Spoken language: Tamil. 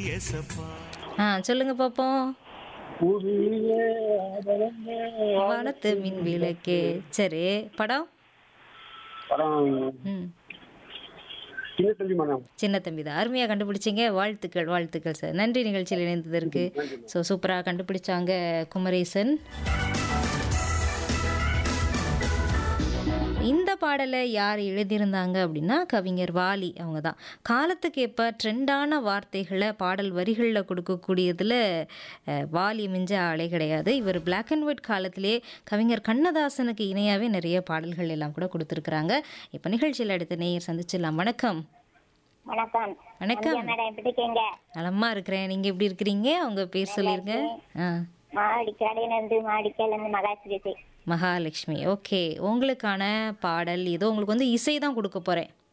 எசப்பா ஆ சொல்லுங்க பாப்போம் புதிய ஆதரமே வானத்து மின் விளக்கு சரி படம் படம் ம் சின்ன தம்பி மனம் சின்ன தம்பி தான் அருமையாக கண்டுபிடிச்சிங்க வாழ்த்துக்கள் வாழ்த்துக்கள் சார் நன்றி நிகழ்ச்சியில் இணைந்ததற்கு ஸோ சூப்பராக கண்டுபிடிச்சாங்க குமரேசன் இந்த பாடலை யார் எழுதியிருந்தாங்க அப்படின்னா கவிஞர் வாலி அவங்க தான் காலத்துக்கு ஏற்ப ட்ரெண்டான வார்த்தைகளை பாடல் வரிகளில் கொடுக்கக்கூடியதில் அஹ், வாலி மிஞ்ச ஆளே கிடையாது இவர் பிளாக் அண்ட் ஒயிட் காலத்திலே கவிஞர் கண்ணதாசனுக்கு இணையாகவே நிறைய பாடல்கள் எல்லாம் கூட கொடுத்துருக்குறாங்க இப்போ நிகழ்ச்சியில் அடுத்த நேயர் சந்திச்சிடலாம் வணக்கம் வணக்கம் வணக்கம் ஐயா மேடம் எப்படி இருக்கீங்க நலமா இருக்கிறேன் நீங்க எப்படி இருக்கிறீங்க அவங்க பேர் சொல்லிருங்க ஆ மாடி கடையிலேருந்து மாடிக்கையிலேருந்து மகாஸ்ரீ மகாலட்சுமி ஓகே உங்களுக்கான பாடல் ஏதோ உங்களுக்கு வந்து இசை தான் கொடுக்க போறேன்